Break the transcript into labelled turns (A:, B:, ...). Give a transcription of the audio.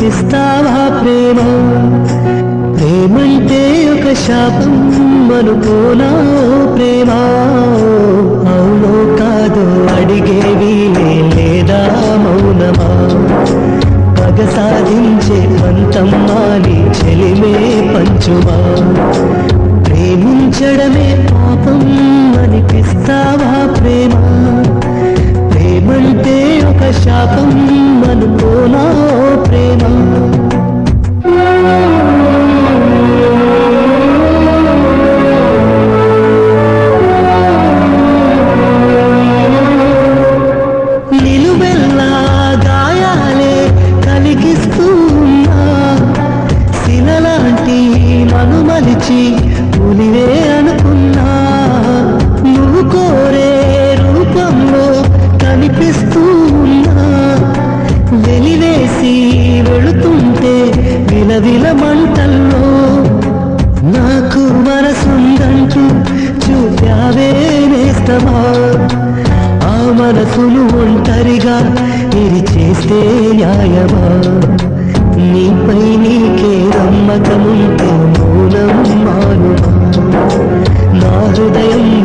A: అనిపిస్తావా ప్రేమ ప్రేమంటే ఒక శాపం అనుకోనా ఓ ప్రేమ అవునో కాదో అడిగేవి లేదా మౌనమా పగ సాధించే పంతం మాని చెలిమే పంచుమా ప్రేమించడమే పాపం అనిపిస్తావా ప్రేమ ప్రేమంటే ఒక శాపం అనుకోనా ఓ ప్రేమ నిలువెల్లా గాయాలే కలిగిస్తూ ఉన్నా శిలలాంటి నన్ను మలిచి ఉనివే అనుకున్నా నువ్వు కోరే రూపంలో కనిపిస్తూ ఉన్నా వెలివేసి వెళుతుంటే విలవిల మంటల్లో నాకు మనసుందంటూ చూపావే నేస్తమా ఆ మనసును ఒంటరిగా ఇది చేస్తే న్యాయమా నీపై నీకే నమ్మకముంటే మౌనం మానుమా నా హృదయం